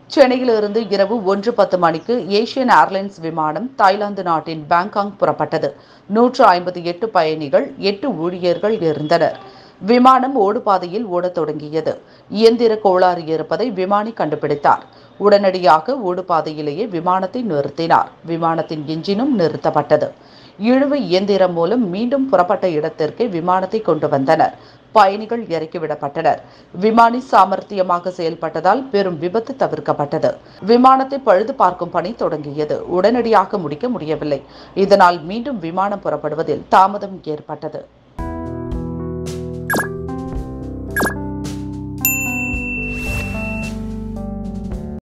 சென்னையிலிருந்து இரவு ஒன்று பத்து மணிக்கு ஏசியன் ஏர்லைன்ஸ் விமானம் தாய்லாந்து நாட்டின் பாங்காங் புறப்பட்டது நூற்று ஐம்பத்தி எட்டு பயணிகள் எட்டு ஊழியர்கள் இருந்தனர் விமானம் ஓடுபாதையில் ஓடத் தொடங்கியது இயந்திர கோளாறு இருப்பதை விமானி கண்டுபிடித்தார் உடனடியாக ஓடுபாதையிலேயே விமானத்தை நிறுத்தினார் விமானத்தின் எஞ்சினும் நிறுத்தப்பட்டது இழுவை இயந்திரம் மூலம் மீண்டும் புறப்பட்ட இடத்திற்கு விமானத்தை கொண்டு வந்தனர் பயணிகள் இறக்கிவிடப்பட்டனர் விமானி சாமர்த்தியமாக செயல்பட்டதால் பெரும் விபத்து தவிர்க்கப்பட்டது விமானத்தை பழுது பார்க்கும் பணி தொடங்கியது உடனடியாக முடிக்க முடியவில்லை இதனால் மீண்டும் விமானம் புறப்படுவதில் தாமதம் ஏற்பட்டது